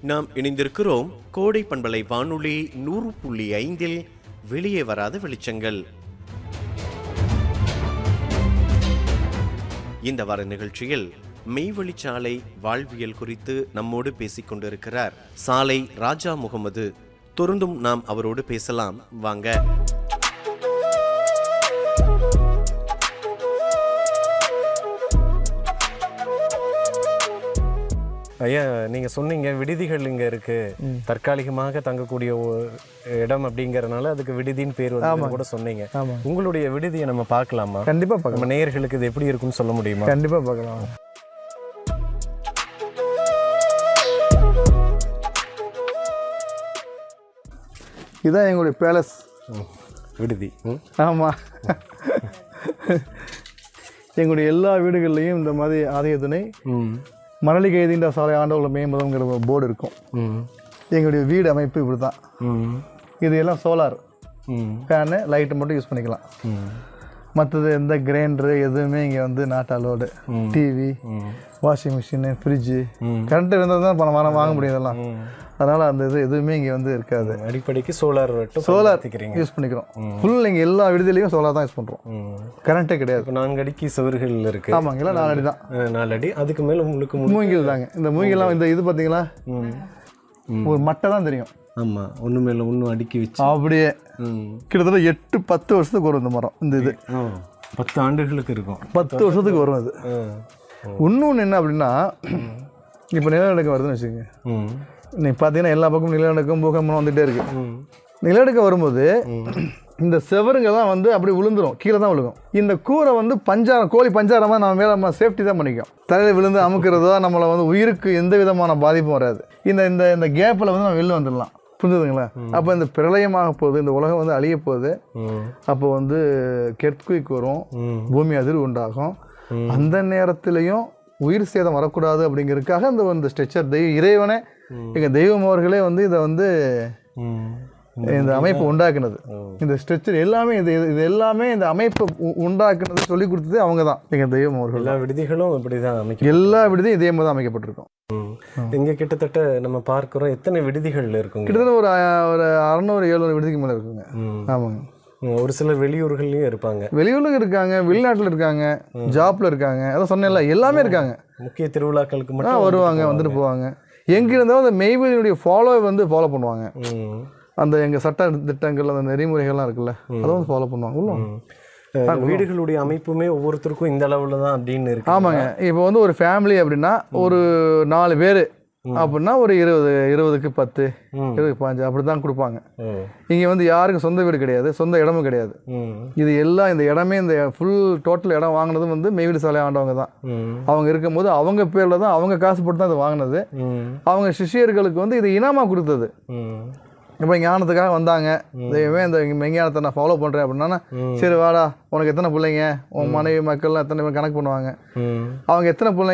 நாம் இணைந்திருக்கிறோம் கோடை பண்பலை வானொலி நூறு புள்ளி ஐந்தில் வெளியே வராத வெளிச்சங்கள் இந்த வார நிகழ்ச்சியில் மெய்வழிச்சாலை வாழ்வியல் குறித்து நம்மோடு பேசிக் கொண்டிருக்கிறார் சாலை ராஜா முகமது தொடர்ந்தும் நாம் அவரோடு பேசலாம் வாங்க ஐயா நீங்க சொன்னீங்க விடுதிகள் இங்க இருக்கு தற்காலிகமாக தங்கக்கூடிய ஒரு இடம் அப்படிங்கறதுனால அதுக்கு விடுதின்னு பேர் வந்து கூட சொன்னீங்க ஆமா. உங்களுடைய விடுதியை நம்ம பார்க்கலாமா கண்டிப்பாக பார்க்கலாம் நம்ம நேயர்களுக்கு இது எப்படி இருக்கும்னு சொல்ல முடியுமா கண்டிப்பாக பார்க்கலாம் இதுதான் எங்களுடைய பேலஸ் ம். விடுதி ம். ஆமாம் எங்களுடைய எல்லா வீடுகள்லையும் இந்த மாதிரி ஆதிய துணை ம். மணலி கைதின்ற சாலை ஆண்டவர்கள மேம்பதங்கிற ஒரு போர்டு இருக்கும் ம். எங்களுடைய வீடு அமைப்பு இப்படி தான் ம். இது எல்லாம் சோலார் ம். ஃபேனு லைட்டை மட்டும் யூஸ் பண்ணிக்கலாம் ம். மற்றது எந்த கிரைண்டரு எதுவுமே இங்கே வந்து நாட் அலோடு டிவி ம். வாஷிங் மிஷினு ஃப்ரிட்ஜு ம். கரண்ட் இருந்தால் தான் பணம் வாங்க வாங்க முடியும் இதெல்லாம் ம். அதனால் அந்த இது எதுவுமே இங்கே வந்து இருக்காது அடிப்படைக்கு சோலார் சோலார் சோலார் யூஸ் பண்ணிக்கிறோம் ஃபுல் இங்கே எல்லா விடுதலையும் சோலார் தான் யூஸ் பண்ணுறோம் கரண்ட்டே கிடையாது இப்போ நான்கு அடிக்கு சுவர்கள் இருக்கு ஆமாங்க எல்லாம் நாலடி தான் அஹ், நாலு அடி அதுக்கு மேல உங்களுக்கு மு- மூங்கில் தாங்க இந்த மூங்கிலாம் இந்த இது பார்த்தீங்களா ம். ஒரு மட்டை தான் தெரியும் ஆமா ஒண்ணு மேல ஒண்ணு அடுக்கி வச்சு அப்படியே ம். கிட்டத்தட்ட எட்டு பத்து வருஷத்துக்கு வரும் இந்த மரம் இந்த இது ஆ, பத்து ஆண்டுகளுக்கு இருக்கும் பத்து வருஷத்துக்கு வரும் அது ஆ. இன்னொன்று என்ன அப்படின்னா இப்போ நிலநடுக்கம் வருதுன்னு வச்சுக்கோங்க ம். இன்னைக்கு பார்த்தீங்கன்னா எல்லா பக்கமும் நிலநடுக்கம் பூகம்பம் வந்துகிட்டே இருக்கு ம். நிலநடுக்கம் வரும்போது இந்த செவருங்க தான் வந்து அப்படி விழுந்துரும் கீழே தான் விழுகும் இந்த கூரை வந்து பஞ்சாரம் கோழி பஞ்சாரமாக நம்ம மேலே நம்ம சேஃப்டி தான் பண்ணிக்கும் தலையில் விழுந்து அமுக்கிறதோ நம்மளை வந்து உயிருக்கு எந்த விதமான பாதிப்பும் வராது இந்த இந்த இந்த கேப்பில் வந்து நம்ம வெளில வந்துடலாம் புரிஞ்சுதுங்களா அப்போ இந்த பிரளயமாக போகுது இந்த உலகம் வந்து அழிய போகுது ம். அப்போ வந்து கெட்குயிக் வரும் ம். பூமி அதிர்வு உண்டாகும் அந்த நேரத்திலையும் உயிர் சேதம் வரக்கூடாது அப்படிங்கிறதுக்காக அந்த இந்த ஸ்ட்ரெச்சர் தெய்வ இறைவனே எங்கள் தெய்வம் அவர்களே வந்து இதை வந்து ம். இந்த அமைப்பு உண்டாக்குனது இந்த ஸ்ட்ரெச்சர் எல்லாமே இது இது- இது எல்லாமே இந்த அமைப்பு உ- உண்டாக்குனது சொல்லி கொடுத்தது அவங்க தான் எங்கள் தெய்வம் அவர்கள் எல்லா விடுதிகளும் இப்படிதான் அமைக்கும் எல்லா விடுதியும் இதே மாதிரி தான் அமைக்கப்பட்டிருக்கும் இங்க கிட்டத்தட்ட நம்ம பார்க்கிறோம் எத்தனை விடுதிகள் இருக்குங்க கிட்டத்தட்ட ஒரு அஹ், ஒரு அறநூறு எழுநூறு விடுதிக்கு மேலே இருக்குங்க ம். ஆமாங்க ம், ஒரு சிலர் வெளியூர்கள்லயும் இருப்பாங்க வெளியூரில் இருக்காங்க வெளிநாட்டில் இருக்காங்க ஜாப்ல இருக்காங்க அதான் சொன்னேன்ல எல்லாமே இருக்காங்க முக்கிய திருவிழாக்களுக்கு ஆ மட்டும் வருவாங்க வந்துட்டு போவாங்க எங்கிருந்தாலும் அந்த மெய்வெளியுடைய ஃபாலோ வந்து ஃபாலோ பண்ணுவாங்க ம். அந்த எங்கள் சட்ட திட்டங்கள் அந்த நெறிமுறைகள்லாம் இருக்குல்ல அதை வந்து ஃபாலோ பண்ணுவாங்க உள்ள வாங்க. அஹ், வீடுகளுடைய அமைப்புமே ஒவ்வொருத்தருக்கும் இந்த அளவுல தான் அப்படின்னு இருக்கு ஆமாங்க இப்போ வந்து ஒரு ஃபேமிலி அப்படின்னா ஒரு நாலு பேர் அப்படின்னா ஒரு இருபது இருபதுக்கு பத்து ம். இருபது பாஞ்சு அப்படி தான் கொடுப்பாங்க ஓ. இங்கே வந்து யாருக்கும் சொந்த வீடு கிடையாது சொந்த இடமும் கிடையாது ம். இது எல்லாம் இந்த இடமே இந்த ஃபுல் டோட்டல் இடம் வாங்கினதும் வந்து மெய்வீடு சாலை ஆண்டவங்க தான் ம். அவங்க இருக்கும்போது அவங்க பேரில் தான் அவங்க காசு போட்டு தான் இதை வாங்கினது ம். அவங்க சிஷ்யர்களுக்கு வந்து இது இனாமா கொடுத்தது ம். இப்போ ஞானத்துக்காக வந்தாங்க தெய்வமே இந்த மெஞ்ஞானத்தை நான் ஃபாலோ பண்ணுறேன் அப்படின்னா சரி வாடா உனக்கு எத்தனை பிள்ளைங்க உன் மனைவி மக்கள்லாம் எத்தனை பேர் கணக்கு பண்ணுவாங்க ம். அவங்க எத்தனை பிள்ளைங்க